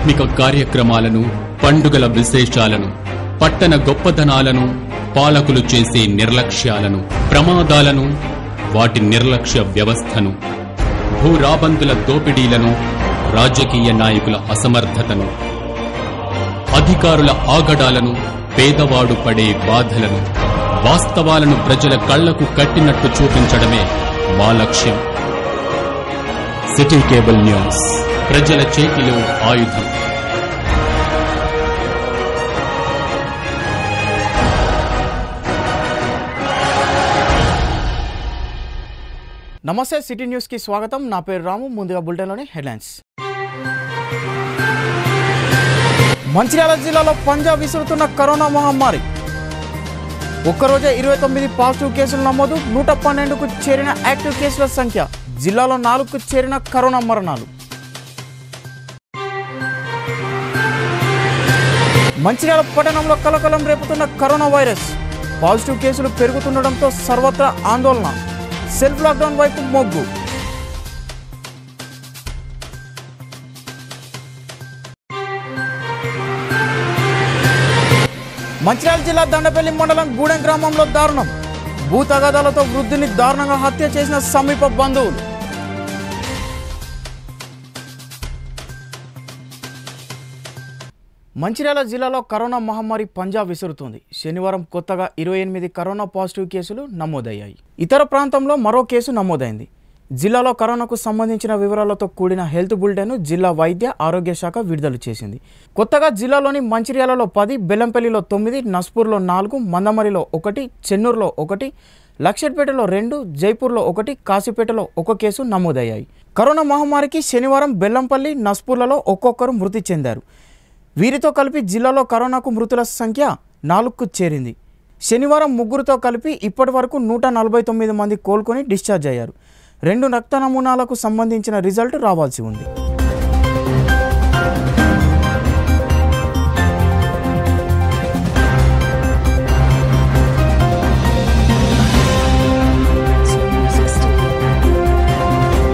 ఆధ్యాత్మిక కార్యక్రమాలను పండుగల విశేషాలను పట్టణ గొప్పదనాలను పాలకులు చేసే నిర్లక్ష్యాలను ప్రమాదాలను వాటి నిర్లక్ష్య వ్యవస్థను భూరాబందుల దోపిడీలను రాజకీయ నాయకుల అసమర్థతను అధికారుల ఆగడాలను పేదవాడు పడే బాధలను వాస్తవాలను ప్రజల కళ్లకు కట్టినట్టు చూపించడమే మా లక్ష్యం సిటీ కేబుల్ న్యూస్ ప్రజల చేతిలో ఆయుధం నమస్తే సిటీ న్యూస్ కి స్వాగతం నా పేరు రాము ముందుగా బులెటిన్లోని హెడ్లైన్స్ మంచిర్యాల జిల్లాలో పంజాబ్ విసురుతున్న కరోనా మహమ్మారి ఒక్కరోజే ఇరవై తొమ్మిది పాజిటివ్ కేసులు నమోదు నూట పన్నెండుకు చేరిన యాక్టివ్ కేసుల సంఖ్య జిల్లాలో నాలుగుకు చేరిన కరోనా మరణాలు మంచిర్యాల పట్టణంలో కలకలం రేపుతున్న కరోనా వైరస్ పాజిటివ్ కేసులు పెరుగుతుండటంతో సర్వత్రా ఆందోళన సెల్ఫ్ లాక్డౌన్ వైపు మొగ్గు మంచిర్యాల జిల్లా దండపల్లి మండలం గూడెం గ్రామంలో దారుణం భూ తగాదాలతో వృద్ధుని దారుణంగా హత్య చేసిన సమీప బంధువులు మంచిర్యాల జిల్లాలో కరోనా మహమ్మారి పంజాబ్ విసురుతుంది శనివారం కొత్తగా ఇరవై ఎనిమిది కరోనా పాజిటివ్ కేసులు నమోదయ్యాయి ఇతర ప్రాంతంలో మరో కేసు నమోదైంది జిల్లాలో కరోనాకు సంబంధించిన వివరాలతో కూడిన హెల్త్ బులెటిన్ జిల్లా వైద్య ఆరోగ్య శాఖ విడుదల చేసింది కొత్తగా జిల్లాలోని మంచిర్యాలలో పది బెల్లంపల్లిలో తొమ్మిది నస్పూర్లో నాలుగు మందమరిలో ఒకటి చెన్నూరులో ఒకటి లక్షట్పేటలో రెండు జైపూర్లో ఒకటి కాశీపేటలో ఒక కేసు నమోదయ్యాయి కరోనా మహమ్మారికి శనివారం బెల్లంపల్లి నస్పూర్లలో ఒక్కొక్కరు మృతి చెందారు వీరితో కలిపి జిల్లాలో కరోనాకు మృతుల సంఖ్య నాలుగుకు చేరింది శనివారం ముగ్గురుతో కలిపి ఇప్పటి వరకు నూట నలభై తొమ్మిది మంది కోలుకొని డిశ్చార్జ్ అయ్యారు రెండు రక్త నమూనాలకు సంబంధించిన రిజల్ట్ రావాల్సి ఉంది Music Studio.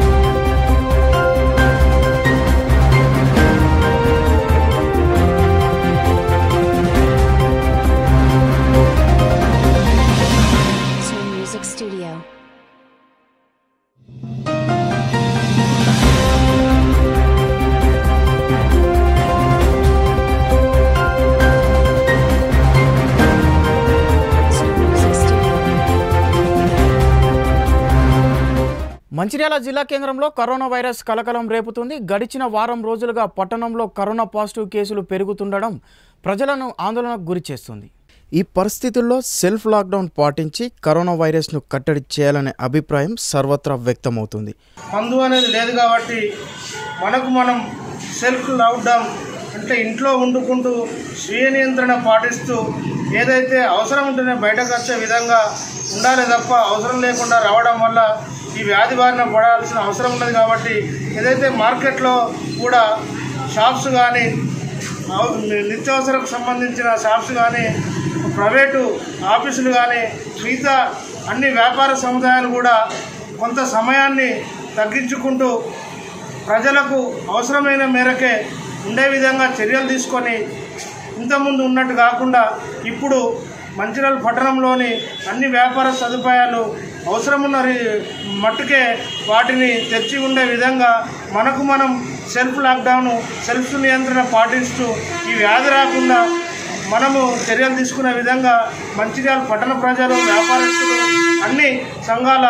Soul Music Studio. Soul Music Studio. Mancherial జిల్లా కేంద్రంలో కరోనా వైరస్ కలకలం రేపుతుంది గడిచిన వారం రోజులుగా పట్టణంలో కరోనా పాజిటివ్ కేసులు పెరుగుతుండడం ప్రజలను ఆందోళనకు గురి చేస్తుంది ఈ పరిస్థితుల్లో సెల్ఫ్ లాక్డౌన్ పాటించి కరోనా వైరస్ను కట్టడి చేయాలనే అభిప్రాయం సర్వత్రా వ్యక్తమవుతుంది మందు అనేది లేదు కాబట్టి మనకు మనం సెల్ఫ్ లాక్డౌన్ అంటే ఇంట్లో వండుకుంటూ స్వీయ నియంత్రణ పాటిస్తూ ఏదైతే అవసరం ఉంటేనే బయటకు వచ్చే విధంగా ఉండాలి తప్ప అవసరం లేకుండా రావడం వల్ల ఈ వ్యాధి బారిన పడాల్సిన అవసరం ఉన్నది కాబట్టి ఏదైతే మార్కెట్లో కూడా షాప్స్ కానీ అవ- నిత్యావసరకు సంబంధించిన షాప్స్ కానీ ప్రైవేటు ఆఫీసులు కానీ మిగతా అన్ని వ్యాపార సముదాయాలు కూడా కొంత సమయాన్ని తగ్గించుకుంటూ ప్రజలకు అవసరమైన మేరకే ఉండే విధంగా చర్యలు తీసుకొని ఇంతకుముందు ఉన్నట్టు కాకుండా ఇప్పుడు మంచిర్యాల పట్టణంలోని అన్ని వ్యాపార సదుపాయాలు అవసరమున్న రి- మట్టుకే వాటిని తెచ్చి ఉండే విధంగా మనకు మనం సెల్ఫ్ లాక్డౌన్ సెల్ఫ్ నియంత్రణ పాటిస్తూ ఈ వ్యాధి రాకుండా మనము చర్యలు తీసుకునే విధంగా మంచిర్యాల పట్టణ ప్రజలు వ్యాపారస్తులు అన్ని సంఘాల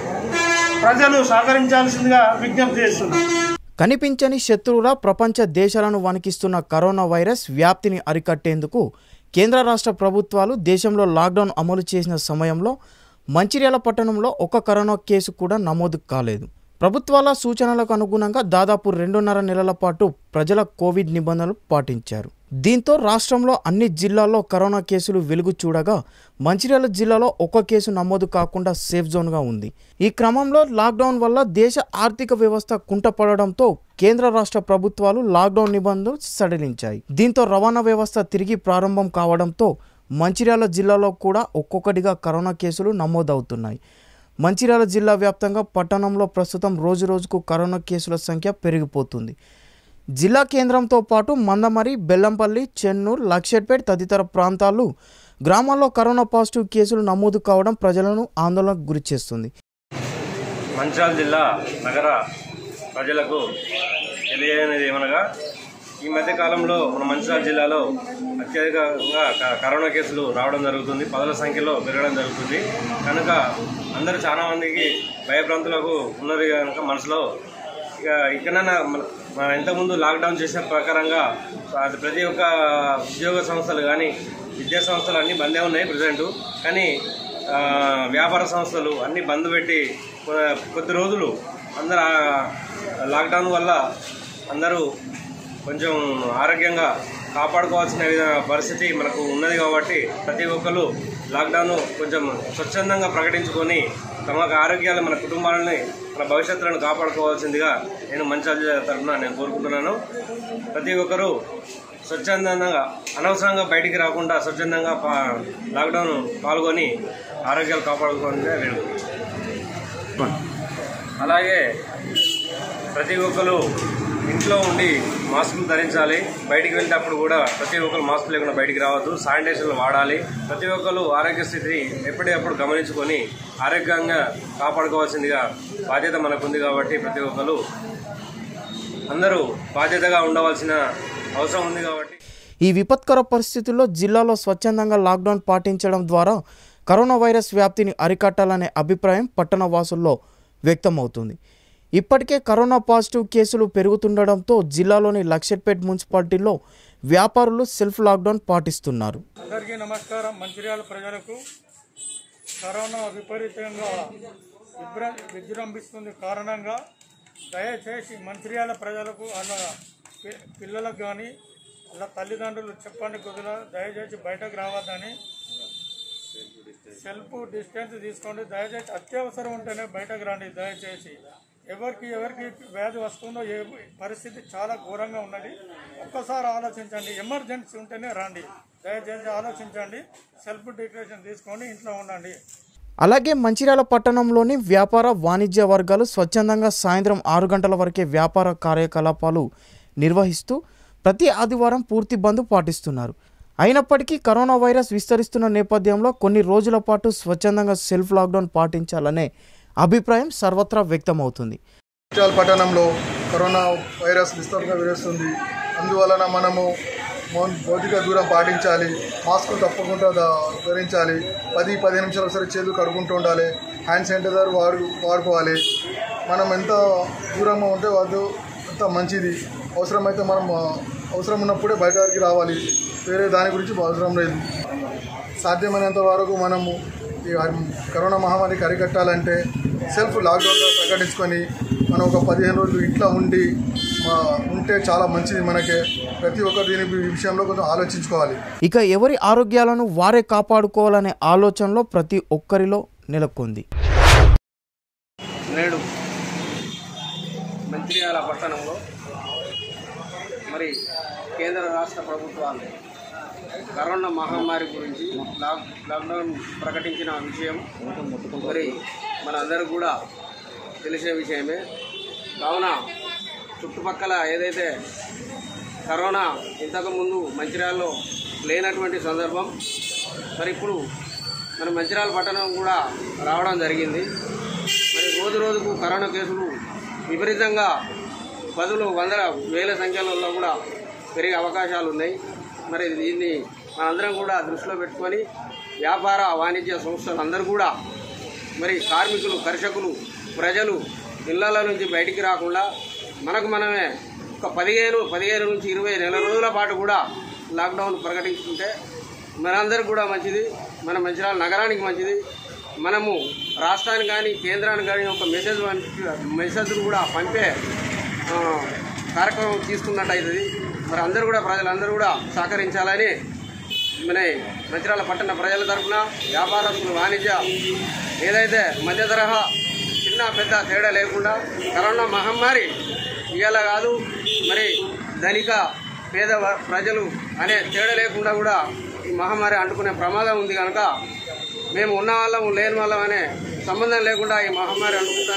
ప్రజలు సహకరించాల్సిందిగా విజ్ఞప్తి చేస్తున్నాం కనిపించని శత్రువుల ప్రపంచ దేశాలను వణికిస్తున్న కరోనా వైరస్ వ్యాప్తిని అరికట్టేందుకు కేంద్ర రాష్ట్ర ప్రభుత్వాలు దేశంలో లాక్డౌన్ అమలు చేసిన సమయంలో మంచిర్యాల పట్టణంలో ఒక కరోనా కేసు కూడా నమోదు కాలేదు ప్రభుత్వాల సూచనలకు అనుగుణంగా దాదాపు రెండున్నర నెలల పాటు ప్రజల కోవిడ్ నిబంధనలు పాటించారు దీంతో రాష్ట్రంలో అన్ని జిల్లాల్లో కరోనా కేసులు వెలుగు చూడగా మంచిర్యాల జిల్లాలో ఒక కేసు నమోదు కాకుండా సేఫ్ జోన్గా ఉంది ఈ క్రమంలో లాక్డౌన్ వల్ల దేశ ఆర్థిక వ్యవస్థ కుంటపడడంతో కేంద్ర రాష్ట్ర ప్రభుత్వాలు లాక్డౌన్ నిబంధనలు సడలించాయి దీంతో రవాణా వ్యవస్థ తిరిగి ప్రారంభం కావడంతో మంచిర్యాల జిల్లాలో కూడా ఒక్కొక్కటిగా కరోనా కేసులు నమోదవుతున్నాయి మంచిర్యాల జిల్లా వ్యాప్తంగా పట్టణంలో ప్రస్తుతం రోజు రోజుకు కరోనా కేసుల సంఖ్య పెరిగిపోతుంది జిల్లా కేంద్రంతో పాటు మందమరి బెల్లంపల్లి చెన్నూరు లక్షెట్పేట్ తదితర ప్రాంతాలు గ్రామాల్లో కరోనా పాజిటివ్ కేసులు నమోదు కావడం ప్రజలను ఆందోళనకు గురిచేస్తుంది మంచిర్యాల జిల్లా నగర ప్రజలకు తెలియనిది ఏమనగా ఈ మధ్య కాలంలో మన మంచిర్యాల జిల్లాలో అత్యధికంగా క- కరోనా కేసులు రావడం జరుగుతుంది పదుల సంఖ్యలో పెరగడం జరుగుతుంది కనుక అందరూ చాలా మందికి భయభ్రాంతులకు ఉన్నది కనుక మనసులో ఇక ఇక్కడైనా మన- మనం ఇంతకుముందు లాక్డౌన్ చేసిన ప్రకారంగా అది ప్రతి ఒక్క ఉద్యోగ సంస్థలు కానీ విద్యా సంస్థలు అన్నీ బందే ఉన్నాయి ప్రజెంట్ కానీ ఆ, వ్యాపార సంస్థలు అన్నీ బంద్ పెట్టి కొ- కొద్ది రోజులు అందరు ఆ లాక్డౌన్ వల్ల అందరూ కొంచెం ఆరోగ్యంగా కాపాడుకోవాల్సిన విధ- పరిస్థితి మనకు ఉన్నది కాబట్టి ప్రతి ఒక్కరు లాక్డౌన్ కొంచెం స్వచ్ఛందంగా ప్రకటించుకొని తమ ఆరోగ్యాలు మన కుటుంబాలని మన భవిష్యత్తులను కాపాడుకోవాల్సిందిగా నేను మంచి తరఫున నేను కోరుకుంటున్నాను ప్రతి ఒక్కరూ స్వచ్ఛందంగా అనవసరంగా బయటికి రాకుండా స్వచ్ఛందంగా పా లాక్డౌన్ పాల్గొని ఆరోగ్యాలు కాపాడుకోవాలని వేడుకుంటున్నాను అలాగే ప్రతి ఒక్కరు ఇంట్లో ఉండి మాస్కులు ధరించాలి బయటికి వెళ్ళేటప్పుడు కూడా ప్రతి ఒక్కరు మాస్క్ లేకుండా బయటికి రావద్దు శానిటైజర్లు వాడాలి ప్రతి ఒక్కరు ఆరోగ్య స్థితిని ఎప్పటికప్పుడు గమనించుకొని ఆరోగ్యంగా కాపాడుకోవాల్సిందిగా బాధ్యత మనకుంది కాబట్టి ప్రతి ఒక్కరు అందరూ బాధ్యతగా ఉండవలసిన అవసరం ఉంది కాబట్టి ఈ విపత్కర పరిస్థితుల్లో జిల్లాలో స్వచ్ఛందంగా లాక్డౌన్ పాటించడం ద్వారా కరోనా వైరస్ వ్యాప్తిని అరికట్టాలనే అభిప్రాయం పట్టణ వాసుల్లో వ్యక్తమవుతుంది ఇప్పటికే కరోనా పాజిటివ్ కేసులు పెరుగుతుండడంతో జిల్లాలోని లక్షట్పేట్ మున్సిపాలిటీలో వ్యాపారులు సెల్ఫ్ లాక్డౌన్ పాటిస్తున్నారు అందరికీ నమస్కారం మంచిర్యాల ప్రజలకు కరోనా విపరీతంగా విభ్ర విజృంభిస్తుంది కారణంగా దయచేసి మంచిర్యాల ప్రజలకు అలా పి- పిల్లలకు కానీ అలా తల్లిదండ్రులు చెప్పండి కొద్దిగా దయచేసి బయటకు రావద్దని సెల్ఫ్ డిస్టెన్స్ తీసుకోండి దయచేసి అత్యవసరం ఉంటేనే బయటకు రండి దయచేసి ఎవరికి ఎవరికి వ్యాధి వస్తుందో ఏ పరిస్థితి చాలా ఘోరంగా ఉన్నది ఒక్కసారి ఆలోచించండి ఎమర్జెన్సీ ఉంటేనే రండి దయచేసి ఆలోచించండి సెల్ఫ్ డిక్లరేషన్ తీసుకొని ఇంట్లో ఉండండి అలాగే మంచిర్యాల పట్టణంలోని వ్యాపార వాణిజ్య వర్గాలు స్వచ్ఛందంగా సాయంత్రం ఆరు గంటల వరకే వ్యాపార కార్యకలాపాలు నిర్వహిస్తూ ప్రతి ఆదివారం పూర్తి బంద్ పాటిస్తున్నారు అయినప్పటికీ కరోనా వైరస్ విస్తరిస్తున్న నేపథ్యంలో కొన్ని రోజుల పాటు స్వచ్ఛందంగా సెల్ఫ్ లాక్డౌన్ పాటించాలనే అభిప్రాయం సర్వత్రా వ్యక్తమవుతుంది మంచిర్యాల పట్టణంలో కరోనా వైరస్ విస్తృతంగా విరుస్తుంది అందువలన మనము మౌన్ భౌతిక దూరం పాటించాలి మాస్క్ తప్పకుండా ధ- ధరించాలి పది పదిహేను నిమిషాలు ఒకసారి చేతులు కడుక్కుంటూ ఉండాలి హ్యాండ్ శానిటైజర్ వాడు వాడుకోవాలి మనం ఎంత దూరంగా ఉంటే వాళ్ళు అంత మంచిది అవసరమైతే మనం ఆ, అవసరం ఉన్నప్పుడే బయటకి రావాలి వేరే దాని గురించి అవసరం లేదు సాధ్యమైనంత వరకు మనము ఈ కరోనా మహమ్మారికి అరికట్టాలంటే సెల్ఫ్ లాక్డౌన్లో ప్రకటించుకొని మనం ఒక పదిహేను రోజులు ఇంట్లో ఉండి మా ఉంటే చాలా మంచిది మనకే ప్రతి ఒక్కరు దీని విషయంలో కొంచెం ఆలోచించుకోవాలి ఇక ఎవరి ఆరోగ్యాలను వారే కాపాడుకోవాలనే ఆలోచనలో ప్రతి ఒక్కరిలో నెలకొంది నేడు మంచిర్యాల పట్టణంలో మరి కేంద్ర రాష్ట్ర ప్రభుత్వాలు కరోనా మహమ్మారి గురించి లాక్ లాక్డౌన్ ప్రకటించిన విషయం మరి మనందరూ కూడా తెలిసే విషయమే కావున చుట్టుపక్కల ఏదైతే కరోనా ఇంతకుముందు మంచిర్యాలలో లేనటువంటి సందర్భం మరి ఇప్పుడు మన మంచిర్యాల పట్టణం కూడా రావడం జరిగింది మరి రోజు రోజుకు కరోనా కేసులు విపరీతంగా పదులు వందల వేల సంఖ్యలలో కూడా పెరిగే అవకాశాలు ఉన్నాయి మరి దీన్ని మనందరం కూడా దృష్టిలో పెట్టుకొని వ్యాపార వాణిజ్య సంస్థలు అందరూ కూడా మరి కార్మికులు కర్షకులు ప్రజలు ఇళ్ల నుంచి బయటికి రాకుండా మనకు మనమే ఒక పదిహేను పదిహేను నుంచి ఇరవై నెల రోజుల పాటు కూడా లాక్డౌన్ ప్రకటించుకుంటే మనందరికి కూడా మంచిది మన మంచిర్యాల నగరానికి మంచిది మనము రాష్ట్రానికి కానీ కేంద్రానికి కానీ ఒక మెసేజ్ మెసేజ్ కూడా పంపే ఆ, కార్యక్రమం తీసుకున్నట్టు అవుతుంది మరి అందరూ కూడా ప్రజలందరూ కూడా సహకరించాలని మన మంచిర్యాల పట్టణ ప్రజల తరఫున వ్యాపారస్తులు వాణిజ్య ఏదైతే మధ్య తరహా చిన్న పెద్ద తేడా లేకుండా కరోనా మహమ్మారి ఇవాళ కాదు మరి ధనిక పేద వ- ప్రజలు అనే తేడా లేకుండా కూడా ఈ మహమ్మారి అంటుకునే ప్రమాదం ఉంది కనుక మేము ఉన్న వాళ్ళము లేని వాళ్ళం అనే సంబంధం లేకుండా ఈ మహమ్మారి అంటుకుంటుంది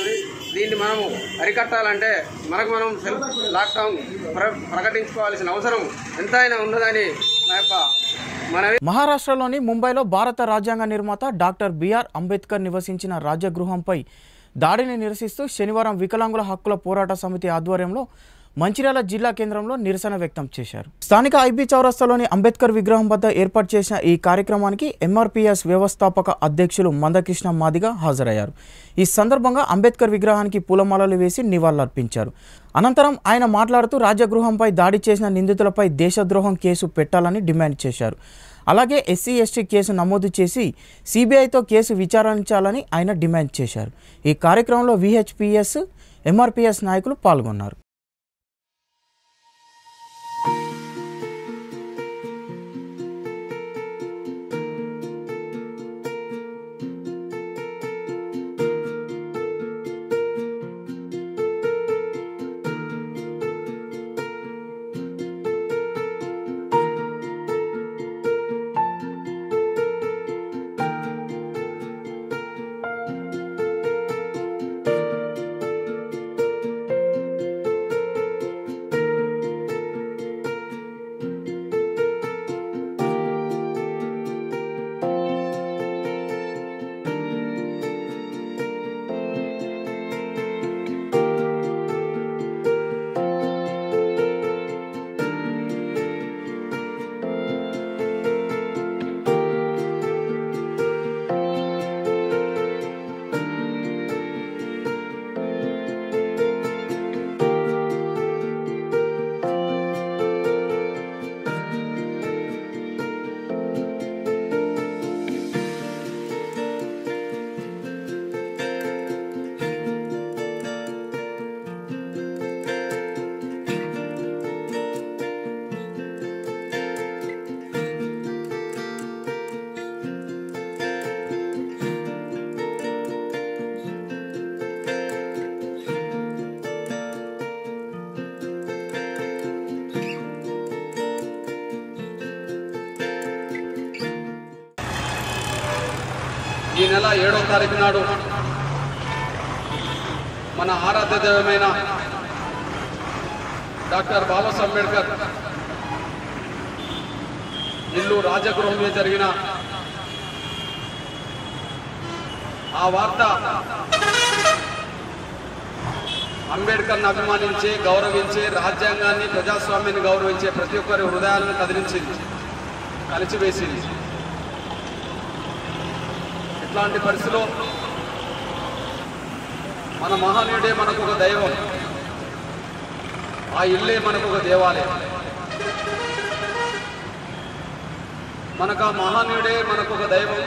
దీన్ని మనము అరికట్టాలంటే మనకు మనం సెల్ఫ్ లాక్డౌన్ ప్ర ప్రకటించుకోవాల్సిన అవసరం ఎంతైనా ఉన్నదని నా యొక్క మనవి మహారాష్ట్రలోని ముంబైలో భారత రాజ్యాంగ నిర్మాత డాక్టర్ బిఆర్ అంబేద్కర్ నివసించిన రాజగృహంపై దాడిని నిరసిస్తూ శనివారం వికలాంగుల హక్కుల పోరాట సమితి ఆధ్వర్యంలో మంచిర్యాల జిల్లా కేంద్రంలో నిరసన వ్యక్తం చేశారు స్థానిక ఐబీ చౌరస్తాలోని అంబేద్కర్ విగ్రహం వద్ద ఏర్పాటు చేసిన ఈ కార్యక్రమానికి ఎంఆర్పీఎస్ వ్యవస్థాపక అధ్యక్షులు మందకృష్ణ మాదిగ హాజరయ్యారు ఈ సందర్భంగా అంబేద్కర్ విగ్రహానికి పూలమాలలు వేసి నివాళులర్పించారు అనంతరం ఆయన మాట్లాడుతూ రాజగృహంపై దాడి చేసిన నిందితులపై దేశద్రోహం కేసు పెట్టాలని డిమాండ్ చేశారు అలాగే ఎస్సీ ఎస్టీ కేసు నమోదు చేసి సిబిఐతో కేసు విచారించాలని ఆయన డిమాండ్ చేశారు ఈ కార్యక్రమంలో విహెచ్పిఎస్ ఎంఆర్పిఎస్ నాయకులు పాల్గొన్నారు ఈ నెల ఏడో తారీఖు నాడు మన ఆరాధ్య దైవమైన డాక్టర్ బాబాసాహెబ్ అంబేద్కర్ ఇల్లు రాజగృహం మీద జరిగిన ఆ వార్త అంబేద్కర్ని అభిమానించే గౌరవించే రాజ్యాంగాన్ని ప్రజాస్వామ్యాన్ని గౌరవించే ప్రతి ఒక్కరి హృదయాలను కదిలించింది కలిచివేసింది ఇట్లాంటి పరిస్థితిలో మన మహనీయుడే మనకు ఒక దైవం ఆ ఇల్లే మనకు ఒక దేవాలయం మనకు ఆ మహనీయుడే మనకు ఒక దైవం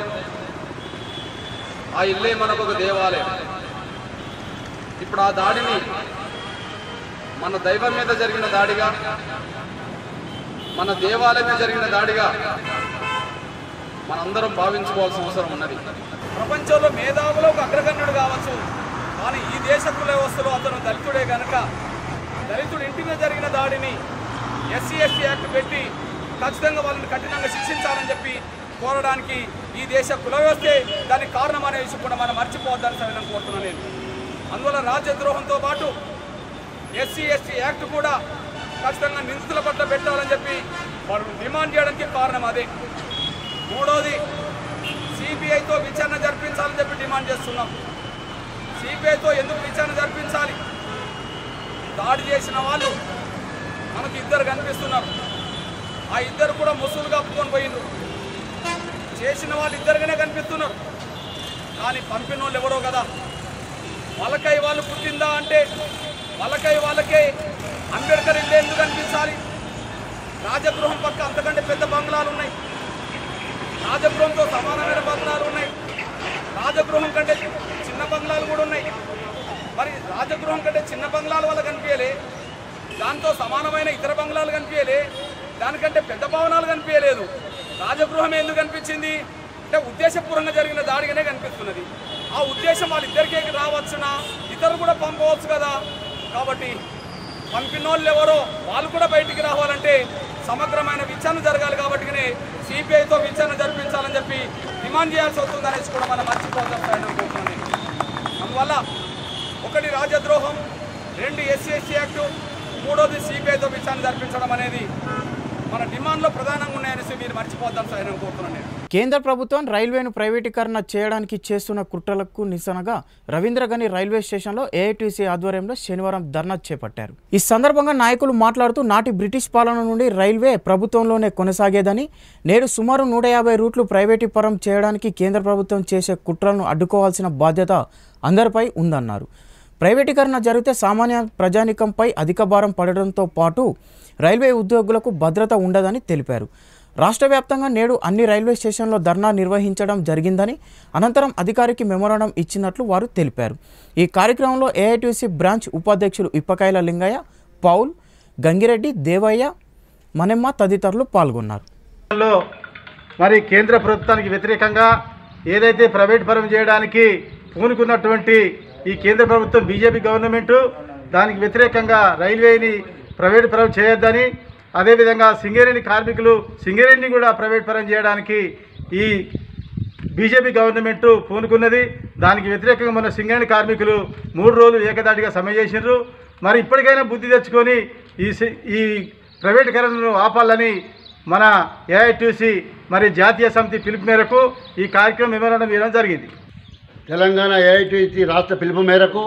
ఆ ఇల్లే మనకు ఒక దేవాలయం ఇప్పుడు ఆ దాడిని మన దైవం మీద జరిగిన దాడిగా మన దేవాలయం మీద జరిగిన దాడిగా మనందరం భావించుకోవాల్సిన అవసరం ఉన్నది ప్రపంచంలో మేధావులో ఒక అగ్రగణ్యుడు కావచ్చు కానీ ఈ దేశ కుల వ్యవస్థలో అతను దళితుడే గనక దళితుడు ఇంటి మీద జరిగిన దాడిని ఎస్సీ ఎస్టీ యాక్ట్ పెట్టి ఖచ్చితంగా వాళ్ళని కఠినంగా శిక్షించాలని చెప్పి కోరడానికి ఈ దేశ కుల వ్యవస్థే దానికి కారణం అనే విషయం కూడా మనం మర్చిపోవద్దని సవినం కోరుతున్నాను నేను అందువల్ల రాజ్యద్రోహంతో పాటు ఎస్సీ ఎస్టీ యాక్ట్ కూడా ఖచ్చితంగా నిందితుల పట్ల పెట్టాలని చెప్పి వారు డిమాండ్ చేయడానికి కారణం అదే మూడోది సిబిఐతో విచారణ జరిపించాలని చెప్పి డిమాండ్ చేస్తున్నాం సిబిఐతో ఎందుకు విచారణ జరిపించాలి దాడి చేసిన వాళ్ళు మనకు ఇద్దరు కనిపిస్తున్నారు ఆ ఇద్దరు కూడా ముసుగులు కప్పుకొని పోయిండ్రు చేసిన వాళ్ళు ఇద్దరుగానే కనిపిస్తున్నారు కానీ పంపిన వాళ్ళు ఎవరో కదా వాళ్ళకై వాళ్ళు పుట్టిందా అంటే వాళ్ళకై వాళ్ళకే అంబేద్కర్ ఇల్లు ఎందుకు కనిపించాలి రాజగృహం పక్క అంతకంటే పెద్ద బంగ్లాలు ఉన్నాయి రాజగృహంతో సమానమైన బంగ్లాలు ఉన్నాయి రాజగృహం కంటే చిన్న బంగ్లాలు కూడా ఉన్నాయి మరి రాజగృహం కంటే చిన్న బంగ్లాల వల్ల కనిపించలే దాంతో సమానమైన ఇతర బంగ్లాలు కనిపించలే దానికంటే పెద్ద భవనాలు కనిపించలేదు రాజగృహం ఎందుకు కనిపించింది అంటే ఉద్దేశపూర్వకంగా జరిగిన దాడిగానే కనిపిస్తున్నది ఆ ఉద్దేశం వాళ్ళిద్దరికీ రావచ్చునా ఇతరులు కూడా పంపవచ్చు కదా కాబట్టి పంపిన వాళ్ళు ఎవరో వాళ్ళు కూడా బయటికి రావాలంటే సమగ్రమైన విచారణ జరగాలి కాబట్టి సిబిఐతో విచారణ జరిపించాలని చెప్పి డిమాండ్ చేయాల్సి వస్తుంది అనేసి కూడా మనం మర్చిపోతాం అనుకుంటున్నాను నేను. అందువల్ల ఒకటి రాజద్రోహం రెండు ఎస్సీ ఎస్టీ యాక్టు మూడోది సిబిఐతో విచారణ జరిపించడం అనేది మన డిమాండ్లో ప్రధానంగా ఉన్నాయనేసి మీరు మర్చిపోద్దాం సార్ నేను కోరుతున్నాను నేను కేంద్ర ప్రభుత్వం రైల్వేను ప్రైవేటీకరణ చేయడానికి చేస్తున్న కుట్రలకు నిరసనగా రవీంద్రగని రైల్వే స్టేషన్లో ఏఐటీసీ ఆధ్వర్యంలో శనివారం ధర్నా చేపట్టారు ఈ సందర్భంగా నాయకులు మాట్లాడుతూ నాటి బ్రిటిష్ పాలన నుండి రైల్వే ప్రభుత్వంలోనే కొనసాగేదని నేడు సుమారు నూట యాభై రూట్లు ప్రైవేటీకరం చేయడానికి కేంద్ర ప్రభుత్వం చేసే కుట్రలను అడ్డుకోవాల్సిన బాధ్యత అందరిపై ఉందన్నారు ప్రైవేటీకరణ జరిగితే సామాన్య ప్రజానికంపై అధిక భారం పడడంతో పాటు రైల్వే ఉద్యోగులకు భద్రత ఉండదని తెలిపారు రాష్ట్ర వ్యాప్తంగా నేడు అన్ని రైల్వే స్టేషన్లో ధర్నా నిర్వహించడం జరిగిందని అనంతరం అధికారికి మెమోరాండం ఇచ్చినట్లు వారు తెలిపారు ఈ కార్యక్రమంలో ఏఐటీసీ బ్రాంచ్ ఉపాధ్యక్షులు ఇప్పకాయల లింగయ్య పౌల్ గంగిరెడ్డి దేవయ్య మనెమ్మ తదితరులు పాల్గొన్నారు లో మరి కేంద్ర ప్రభుత్వానికి వ్యతిరేకంగా ఏదైతే ప్రైవేట్ పరం చేయడానికి పూనుకున్నటువంటి ఈ కేంద్ర ప్రభుత్వం బీజేపీ గవర్నమెంటు దానికి వ్యతిరేకంగా రైల్వేని ప్రైవేట్ పరం చేయొద్దని అదేవిధంగా సింగరేణి కార్మికులు సింగరేణిని కూడా ప్రైవేట్ పరం చేయడానికి ఈ బీజేపీ గవర్నమెంట్ పూనుకున్నది దానికి వ్యతిరేకంగా మన సింగరేణి కార్మికులు మూడు రోజులు ఏకదాటిగా సమ్మె చేసినారు మరి ఇప్పటికైనా బుద్ధి తెచ్చుకొని ఈ సి- ఈ ప్రైవేటీకరణను ఆపాలని మన ఏఐటీసీ మరి జాతీయ సమితి పిలుపు మేరకు ఈ కార్యక్రమం మెమోరాండం ఇవ్వడం జరిగింది తెలంగాణ ఏఐటీసీ రాష్ట్ర పిలుపు మేరకు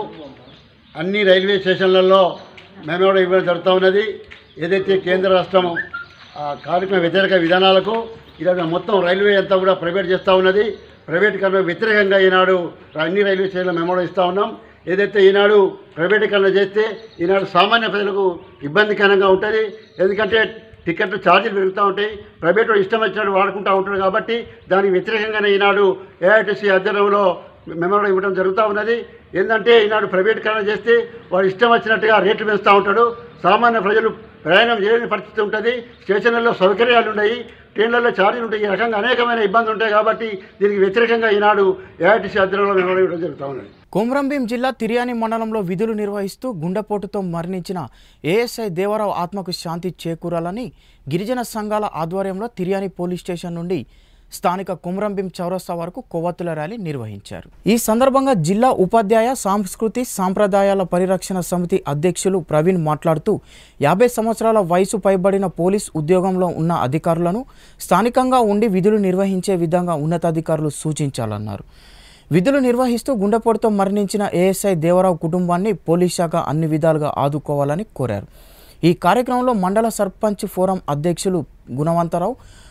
అన్ని రైల్వే స్టేషన్లలో మెమోడం ఇవ్వడం జరుగుతూ ఉన్నది ఏదైతే కేంద్ర రాష్ట్రం ఆ కార్మిక వ్యతిరేక విధానాలకు ఈరోజు మొత్తం రైల్వే అంతా కూడా ప్రైవేట్ చేస్తూ ఉన్నది ప్రైవేటీకరణ వ్యతిరేకంగా ఈనాడు అన్ని రైల్వే స్టేషన్లో మెమోడం ఇస్తూ ఉన్నాం ఏదైతే ఈనాడు ప్రైవేటీకరణ చేస్తే ఈనాడు సామాన్య ప్రజలకు ఇబ్బందికరంగా ఉంటుంది ఎందుకంటే టికెట్లు ఛార్జీలు పెరుగుతూ ఉంటాయి ప్రైవేట్ వాడు ఇష్టం వచ్చినట్టు వాడుకుంటూ ఉంటాడు కాబట్టి దానికి వ్యతిరేకంగానే ఈనాడు ఏఐటీసీ ఆధ్వర్యంలో మెమోరం ఇవ్వడం జరుగుతూ ఉన్నది ఏంటంటే ఈనాడు ప్రైవేటీకరణ చేస్తే వాడు ఇష్టం వచ్చినట్టుగా రేట్లు పెంచుతూ ఉంటాడు సామాన్య ప్రజలు ప్రయాణం చేయలేని పరిస్థితి ఉంటుంది స్టేషన్లలో సౌకర్యాలు ఉన్నాయి ట్రైన్లలో ఛార్జీలు ఉంటాయి ఈ రకంగా అనేకమైన ఇబ్బందులు ఉంటాయి కాబట్టి దీనికి వ్యతిరేకంగా ఈనాడు ఏఐటీసీ ఆధ్వర్యంలో మెమోరం ఇవ్వడం జరుగుతూ ఉన్నది కొమరంభీం జిల్లా తిర్యాని మండలంలో విధులు నిర్వహిస్తూ గుండెపోటుతో మరణించిన ఏఎస్ఐ దేవరావు ఆత్మకు శాంతి చేకూరాలని గిరిజన సంఘాల ఆధ్వర్యంలో తిర్యాని పోలీస్ స్టేషన్ నుండి స్థానిక కుమరంభీం చౌరస్తా వరకు కొవ్వొత్తుల ర్యాలీ నిర్వహించారు ఈ సందర్భంగా జిల్లా ఉపాధ్యాయ సాంస్కృతి సాంప్రదాయాల పరిరక్షణ సమితి అధ్యక్షులు ప్రవీణ్ మాట్లాడుతూ యాభై సంవత్సరాల వయసు పైబడిన పోలీస్ ఉద్యోగంలో ఉన్న అధికారులను స్థానికంగా ఉండి విధులు నిర్వహించే విధంగా ఉన్నతాధికారులు సూచించాలన్నారు విధులు నిర్వహిస్తూ గుండెపోటుతో మరణించిన ఏఎస్ఐ దేవరావు కుటుంబాన్ని పోలీస్ శాఖ అన్ని విధాలుగా ఆదుకోవాలని కోరారు ఈ కార్యక్రమంలో మండల సర్పంచ్ ఫోరం అధ్యక్షులు గుణవంతరావు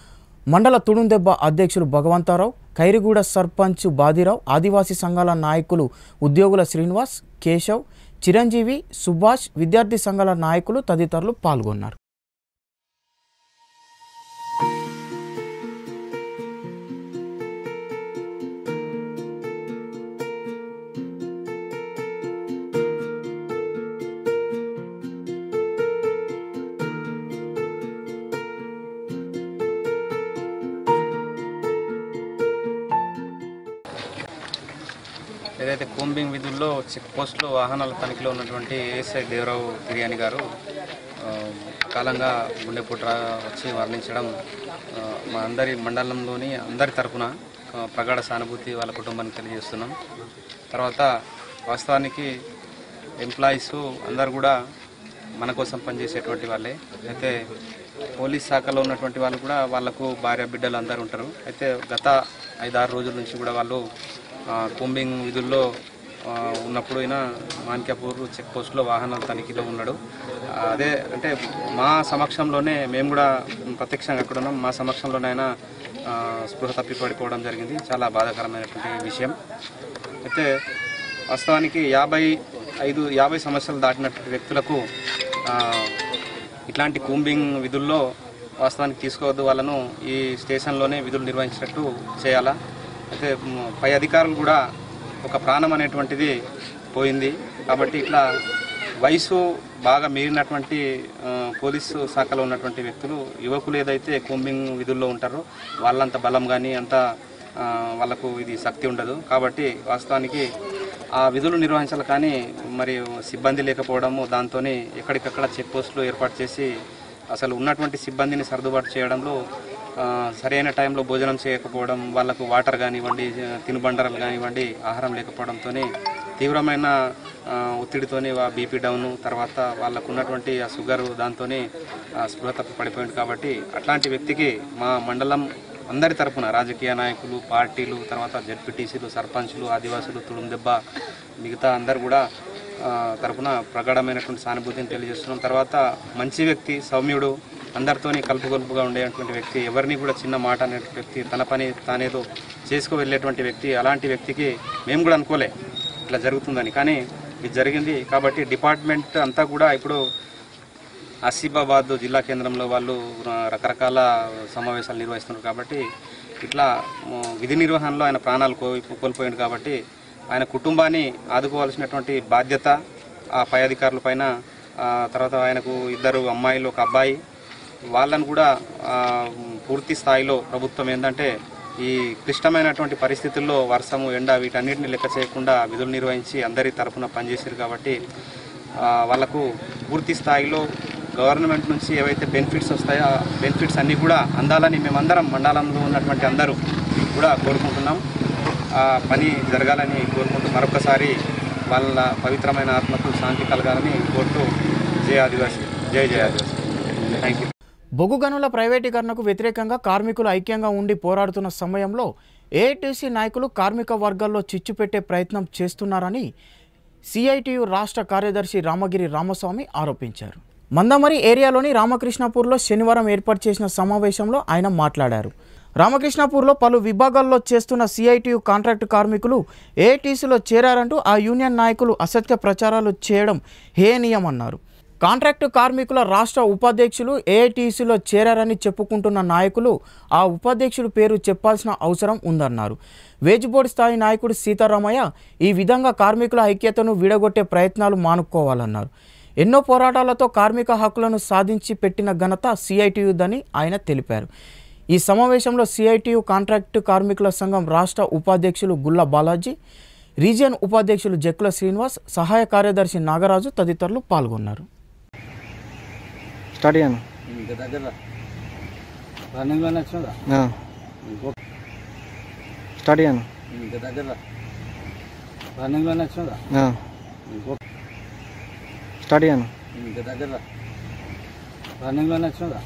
మండల తుడుందెబ్బ అధ్యక్షులు భగవంతరావు ఖైరిగూడ సర్పంచ్ బాదిరావు ఆదివాసీ సంఘాల నాయకులు ఉద్యోగుల శ్రీనివాస్ కేశవ్ చిరంజీవి సుభాష్ విద్యార్థి సంఘాల నాయకులు తదితరులు పాల్గొన్నారు ఏదైతే కోంబింగ్ విధుల్లో చెక్ పోస్టులో వాహనాల తనిఖీలో ఉన్నటువంటి ఏఎస్ఐ దేవరావు బిర్యానీ గారు ఆ, కాలంగా గుండెపోటు రా- వచ్చి మరణించడం ఆ, మా అందరి మండలంలోని అందరి తరపున ఆ, ప్రగాఢ సానుభూతి వాళ్ళ కుటుంబానికి తెలియజేస్తున్నాం తర్వాత వాస్తవానికి ఎంప్లాయీస్ అందరు కూడా మన కోసం పనిచేసేటువంటి వాళ్ళే అయితే పోలీస్ శాఖలో ఉన్నటువంటి వాళ్ళు కూడా వాళ్ళకు భార్య బిడ్డలు అందరూ ఉంటారు అయితే గత ఐదారు రోజుల నుంచి కూడా వాళ్ళు ఆ, కుంబింగ్ విధుల్లో ఆ, ఉన్నప్పుడు అయినా మాన్క్యాపూర్ చెక్ పోస్ట్లో వాహనాల తనిఖీలో ఉన్నాడు ఆ, అదే అంటే మా సమక్షంలోనే మేము కూడా ప్రత్యక్షంగా అక్కడ ఉన్నాం మా సమక్షంలోనే ఆయన ఆ, స్పృహ తప్పి పడిపోవడం జరిగింది చాలా బాధాకరమైనటువంటి విషయం అయితే వాస్తవానికి యాభై ఐదు యాభై సంవత్సరాలు దాటినటువంటి వ్యక్తులకు ఆ, ఇట్లాంటి కూంబింగ్ విధుల్లో వాస్తవానికి తీసుకోవద్దు వాళ్ళను ఈ స్టేషన్లోనే విధులు నిర్వహించినట్టు చేయాలా అయితే మ్, పై అధికారులు కూడా ఒక ప్రాణం అనేటువంటిది పోయింది కాబట్టి ఇట్లా వయసు బాగా మీరినటువంటి ఆ, పోలీసు శాఖలో ఉన్నటువంటి వ్యక్తులు యువకులు ఏదైతే కూంబింగ్ విధుల్లో ఉంటారో వాళ్ళంత బలం కానీ అంత ఆ, వాళ్ళకు ఇది శక్తి ఉండదు కాబట్టి వాస్తవానికి ఆ విధులు నిర్వహించాలి కానీ మరి సిబ్బంది లేకపోవడము దాంతో ఎక్కడికక్కడ చెక్ పోస్టులు ఏర్పాటు చేసి అసలు ఉన్నటువంటి సిబ్బందిని సర్దుబాటు చేయడంలో ఆ, సరైన టైంలో భోజనం చేయకపోవడం వాళ్ళకు వాటర్ కానివ్వండి తినుబండరాలు కానివ్వండి ఆహారం లేకపోవడంతో తీవ్రమైన ఆ, ఒత్తిడితోని వా బీపీ డౌన్ తర్వాత వాళ్ళకు ఉన్నటువంటి ఆ షుగర్ దాంతో స్పృహ తప్పి పడిపోయింది కాబట్టి అట్లాంటి వ్యక్తికి మా మండలం అందరి తరపున రాజకీయ నాయకులు పార్టీలు తర్వాత జడ్పీటీసీలు సర్పంచులు ఆదివాసులు తుడుందెబ్బ మిగతా అందరు కూడా ఆ, తరపున ప్రగాఢమైనటువంటి సానుభూతిని తెలియజేస్తున్నాం తర్వాత మంచి వ్యక్తి సౌమ్యుడు అందరితోని కలుపుగొలుపుగా ఉండేటువంటి వ్యక్తి ఎవరిని కూడా చిన్న మాట అనే వ్యక్తి తన పని తానేదో చేసుకు వెళ్ళేటువంటి వ్యక్తి అలాంటి వ్యక్తికి మేము కూడా అనుకోలే ఇట్లా జరుగుతుందని కానీ ఇది జరిగింది కాబట్టి డిపార్ట్మెంట్ అంతా కూడా ఇప్పుడు ఆసిఫాబాద్ జిల్లా కేంద్రంలో వాళ్ళు ఆ, రకరకాల సమావేశాలు నిర్వహిస్తున్నారు కాబట్టి ఇట్లా ఆ, విధి నిర్వహణలో ఆయన ప్రాణాలు కో కోల్పోయింది కాబట్టి ఆయన కుటుంబాన్ని ఆదుకోవాల్సినటువంటి బాధ్యత ఆ పై అధికారుల పైన ఆ, తర్వాత ఆయనకు ఇద్దరు అమ్మాయిలు ఒక అబ్బాయి వాళ్ళను కూడా ఆ, పూర్తి స్థాయిలో ప్రభుత్వం ఏంటంటే ఈ క్లిష్టమైనటువంటి పరిస్థితుల్లో వర్షము ఎండ వీటన్నిటిని లెక్క చేయకుండా విధులు నిర్వహించి అందరి తరఫున పనిచేశారు కాబట్టి ఆ, వాళ్ళకు పూర్తి స్థాయిలో గవర్నమెంట్ నుంచి ఏవైతే బెనిఫిట్స్ వస్తాయో ఆ బెనిఫిట్స్ అన్నీ కూడా అందాలని మేమందరం మండలంలో ఉన్నటువంటి అందరూ కూడా కోరుకుంటున్నాం ఆ పని జరగాలని కోరుకుంటూ మరొకసారి వాళ్ళ పవిత్రమైన ఆత్మకు శాంతి కలగాలని కోరుతూ జై ఆదివాసి జై జై ఆదివాసి థ్యాంక్ యూ బొగ్గు గనుల ప్రైవేటీకరణకు వ్యతిరేకంగా కార్మికులు ఐక్యంగా ఉండి పోరాడుతున్న సమయంలో ఏఐటీసీ నాయకులు కార్మిక వర్గాల్లో చిచ్చు పెట్టే ప్రయత్నం చేస్తున్నారని సిఐటియు రాష్ట్ర కార్యదర్శి రామగిరి రామస్వామి ఆరోపించారు మందమరి ఏరియాలోని రామకృష్ణపూర్లో శనివారం ఏర్పాటు చేసిన సమావేశంలో ఆయన మాట్లాడారు రామకృష్ణపూర్లో పలు విభాగాల్లో చేస్తున్న సిఐటియు కాంట్రాక్టు కార్మికులు ఏఐటీసీలో చేరారంటూ ఆ యూనియన్ నాయకులు అసత్య ప్రచారాలు చేయడం హేయనీయమన్నారు కాంట్రాక్టు కార్మికుల రాష్ట్ర ఉపాధ్యక్షులు ఏఐటీసీలో చేరారని చెప్పుకుంటున్న నాయకులు ఆ ఉపాధ్యక్షుడి పేరు చెప్పాల్సిన అవసరం ఉందన్నారు వేజ్ బోర్డు స్థాయి నాయకుడు సీతారామయ్య ఈ విధంగా కార్మికుల ఐక్యతను విడగొట్టే ప్రయత్నాలు మానుకోవాలన్నారు ఎన్నో పోరాటాలతో కార్మిక హక్కులను సాధించి పెట్టిన ఘనత సిఐటియుదని ఆయన తెలిపారు ఈ సమావేశంలో సిఐటియు కాంట్రాక్టు కార్మికుల సంఘం రాష్ట్ర ఉపాధ్యక్షులు గుల్ల బాలాజీ రీజియన్ ఉపాధ్యక్షులు జక్కుల శ్రీనివాస్ సహాయ కార్యదర్శి నాగరాజు తదితరులు పాల్గొన్నారు స్టార్ట్ చేయను ఇంకా దగ్గర రన్నింగ్లోనే వచ్చినా స్టార్ట్ చేయను ఇంకా దగ్గర రన్నింగ్లోనే వచ్చినా స్టార్ట్ చేయను ఇంకా దగ్గర రన్నింగ్లోనే వచ్చినా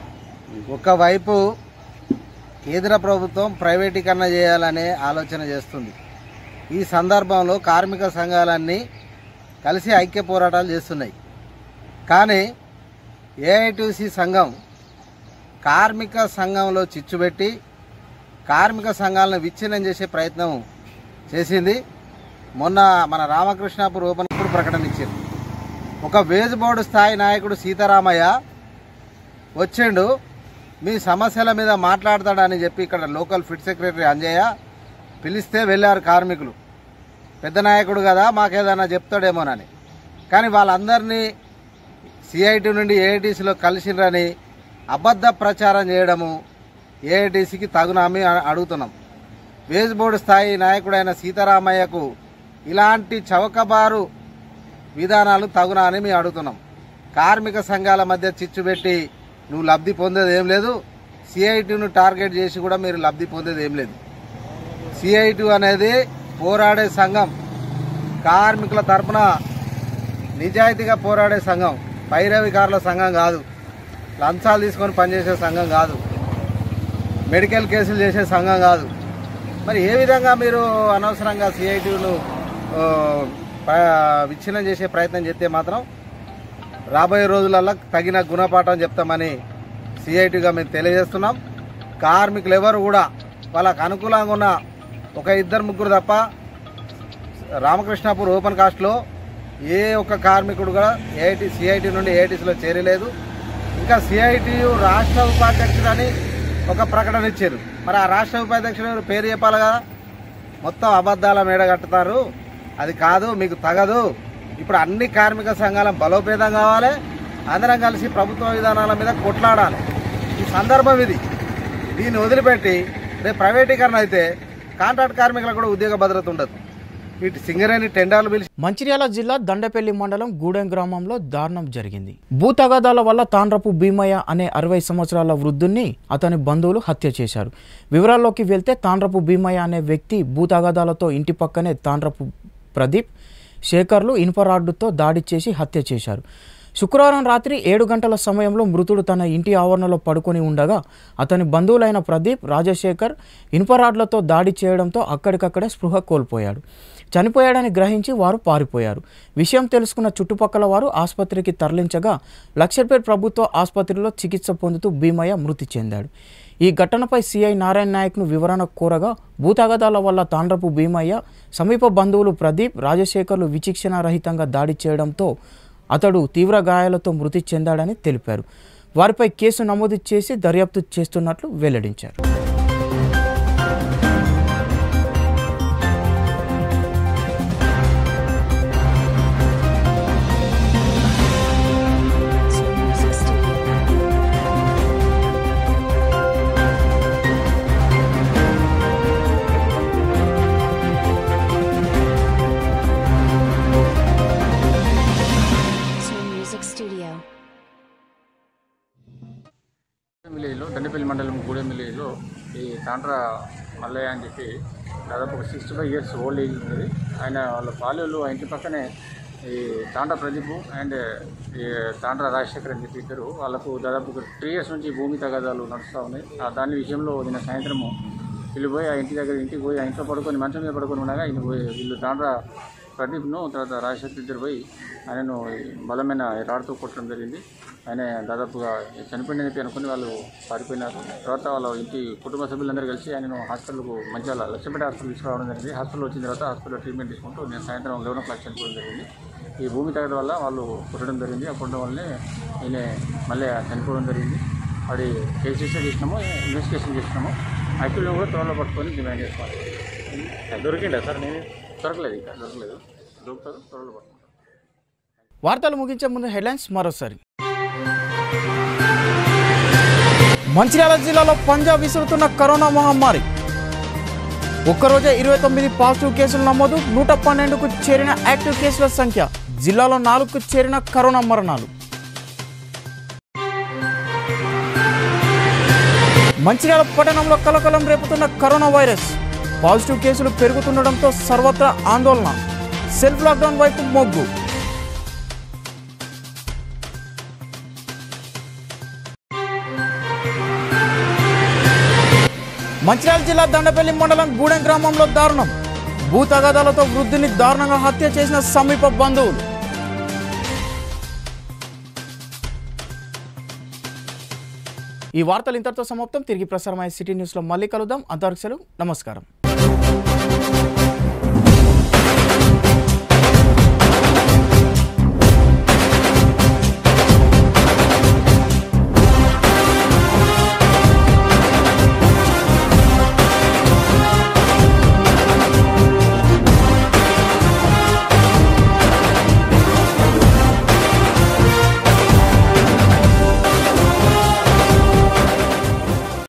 ఒకవైపు కేంద్ర ప్రభుత్వం ప్రైవేటీకరణ చేయాలనే ఆలోచన చేస్తుంది ఈ సందర్భంలో కార్మిక సంఘాలన్నీ కలిసి ఐక్య పోరాటాలు చేస్తున్నాయి కానీ ఏఐటీసీ సంఘం కార్మిక సంఘంలో చిచ్చుపెట్టి కార్మిక సంఘాలను విచ్ఛిన్నం చేసే ప్రయత్నం చేసింది మొన్న మన రామకృష్ణాపూర్ ఓపెన్ ఇప్పుడు ప్రకటన ఇచ్చింది ఒక వేజ్ బోర్డు స్థాయి నాయకుడు సీతారామయ్య వచ్చిండు మీ సమస్యల మీద మాట్లాడతాడని చెప్పి ఇక్కడ లోకల్ ఫిట్ సెక్రటరీ అంజయ్య పిలిస్తే వెళ్ళారు కార్మికులు పెద్ద నాయకుడు కదా మాకేదైనా చెప్తాడేమోనని కానీ వాళ్ళందరినీ సిఐటి నుండి ఏఐటీసీలో కలిసిరని అబద్ధ ప్రచారం చేయడము ఏఐటీసీకి తగునామి అ- అడుగుతున్నాం వేజ్ బోర్డు స్థాయి నాయకుడైన సీతారామయ్యకు ఇలాంటి చౌకబారు విధానాలు తగునా అని మేము అడుగుతున్నాం కార్మిక సంఘాల మధ్య చిచ్చు పెట్టి నువ్వు లబ్ధి పొందేది ఏం లేదు సిఐటిను టార్గెట్ చేసి కూడా మీరు లబ్ధి పొందేది ఏం లేదు సిఐటి అనేది పోరాడే సంఘం కార్మికుల తరపున నిజాయితీగా పోరాడే సంఘం పైరవికారుల సంఘం కాదు లంచాలు తీసుకొని పనిచేసే సంఘం కాదు మెడికల్ కేసులు చేసే సంఘం కాదు మరి ఏ విధంగా మీరు అనవసరంగా సిఐటిను విచ్ఛిన్నం చేసే ప్రయత్నం చేస్తే మాత్రం రాబోయే రోజులలో తగిన గుణపాఠం చెప్తామని సిఐటిగా మేము తెలియజేస్తున్నాం కార్మికులు ఎవరు కూడా వాళ్ళకు అనుకూలంగా ఉన్న ఒక ఇద్దరు ముగ్గురు తప్ప రామకృష్ణాపూర్ ఓపెన్ కాస్ట్లో ఏ ఒక్క కార్మికుడు కూడా ఏఐటి సిఐటి నుండి ఏఐటీసీలో చేరలేదు ఇంకా సిఐటియు రాష్ట్ర ఉపాధ్యక్షుడని ఒక ప్రకటన ఇచ్చారు మరి ఆ రాష్ట్ర ఉపాధ్యక్షుడు ఎవరు పేరు చెప్పాలి కదా మొత్తం అబద్ధాల మేడ కట్టుతారు అది కాదు మీకు తగదు ఇప్పుడు అన్ని కార్మిక సంఘాల బలోపేతం కావాలి అందరం కలిసి ప్రభుత్వ విధానాల మీద కొట్లాడాలి ఈ సందర్భం ఇది దీన్ని వదిలిపెట్టి రేపు ప్రైవేటీకరణ అయితే కాంట్రాక్ట్ కార్మికులకు కూడా ఉద్యోగ భద్రత ఉండదు వీటి సింగరేణి టెండర్లు పిలిచి మంచిర్యాల జిల్లా దండపల్లి మండలం గూడెం గ్రామంలో దారుణం జరిగింది భూ తగాదాల వల్ల తాండ్రపు భీమయ్య అనే అరవై సంవత్సరాల వృద్ధుణ్ణి అతని బంధువులు హత్య చేశారు వివరాల్లోకి వెళ్తే తాండ్రపు భీమయ్య అనే వ్యక్తి భూ తగాదాలతో ఇంటి పక్కనే తాండ్రపు ప్రదీప్ శేఖర్లు ఇనుప రాడ్డుతో దాడి చేసి హత్య చేశారు శుక్రవారం రాత్రి ఏడు గంటల సమయంలో మృతుడు తన ఇంటి ఆవరణలో పడుకొని ఉండగా అతని బంధువులైన ప్రదీప్ రాజశేఖర్ ఇనుపరాడ్లతో దాడి చేయడంతో అక్కడికక్కడే స్పృహ కోల్పోయాడు చనిపోయాడని గ్రహించి వారు పారిపోయారు విషయం తెలుసుకున్న చుట్టుపక్కల వారు ఆసుపత్రికి తరలించగా లక్షర్పేట్ ప్రభుత్వ ఆసుపత్రిలో చికిత్స పొందుతూ భీమయ్య మృతి చెందాడు ఈ ఘటనపై సిఐ నారాయణ నాయక్ను వివరణ కోరగా భూతగదాల వల్ల తాండ్రపు భీమయ్య సమీప బంధువులు ప్రదీప్ రాజశేఖర్లు విచక్షణ రహితంగా దాడి చేయడంతో అతడు తీవ్ర గాయాలతో మృతి చెందాడని తెలిపారు వారిపై కేసు నమోదు చేసి దర్యాప్తు చేస్తున్నట్లు వెల్లడించారు Soul Music Studio. Soul Music Studio. విలేజ్లో దండపల్లి మండలం గూడెం విలేజ్లో ఈ తాండ్రా మల్లయ్య అని చెప్పి దాదాపు ఒక sixty five years old age ఉంది ఆయన వాళ్ళ పాలెలు ఆ ఇంటి పక్కనే ఈ తాండ్రా ప్రదీప్ అండ్ ఈ తాండ్రా రాజశేఖర్ అని చెప్పి ఇద్దరు వాళ్ళకు దాదాపు ఒక త్రీ ఇయర్స్ నుంచి భూమి తగాదాలు నడుస్తూ ఉన్నాయి ఆ దాని విషయంలో నిన్న సాయంత్రము వీళ్ళు పోయి ఆ ఇంటి దగ్గర ఇంటికి పోయి ఆ ఇంట్లో పడుకొని మంచం మీద పడుకొని ఉండగా ఈయన పోయి వీళ్ళు తాండ్రా ప్రదీప్ను తర్వాత రాజశేఖర్ ఇద్దరు పోయి ఆయనను ఈ బలమైన రాడుతో కొట్టడం జరిగింది ఆయన దాదాపుగా చనిపోయిందని చెప్పి అనుకుని వాళ్ళు పారిపోయినారు తర్వాత వాళ్ళ ఇంటి కుటుంబ సభ్యులందరూ కలిసి ఆయనను హాస్పిటల్కు మంచిగా లక్ష్మీపేట హాస్పిటల్ తీసుకురావడం జరిగింది హాస్పిటల్ వచ్చిన తర్వాత హాస్పిటల్ ట్రీట్మెంట్ తీసుకుంటూ నేను సాయంత్రం లెవెన్ ఓ క్లాక్ చనిపోవడం జరిగింది ఈ భూమి తగ్గడం వల్ల వాళ్ళు కొట్టడం జరిగింది ఆ కొట్టడం వల్లనే ఈయన మళ్ళీ చనిపోవడం జరిగింది అది కేసు రిజిస్టర్ చేసినాము ఇన్వెస్టిగేషన్ చేసినాము యాక్చువల్గా కూడా త్వరలో పట్టుకొని డిమాండ్ చేసుకోవాలి దొరికిందా సార్ నేను దొరకలేదు ఇంకా దొరకలేదు దొరుకుతారు త్వరలో పట్టుకుంటాం వార్తలు ముగించే ముందు హెడ్లైన్స్ మరోసారి మంచిర్యాల జిల్లాలో పంజాబ్ విసురుతున్న కరోనా మహమ్మారి ఒక్కరోజే ఇరవై తొమ్మిది పాజిటివ్ కేసులు నమోదు నూట పన్నెండుకు చేరిన యాక్టివ్ కేసుల సంఖ్య జిల్లాలో నాలుగుకు చేరిన కరోనా మరణాలు మంచిర్యాల పట్టణంలో కలకలం రేపుతున్న కరోనా వైరస్ పాజిటివ్ కేసులు పెరుగుతుండటంతో సర్వత్రా ఆందోళన సెల్ఫ్ లాక్డౌన్ వైపు మొగ్గు మంచిర్యాల జిల్లా దండపల్లి మండలం గూడెం గ్రామంలో దారుణం భూ తగాదాలతో వృద్ధుని దారుణంగా హత్య చేసిన సమీప బంధువులు ఈ వార్తలు ఇంతటితో సమాప్తం తిరిగి ప్రసారమయ్యే సిటీ న్యూస్లో మళ్ళీ కలుద్దాం అంతవరకు సెలవు నమస్కారం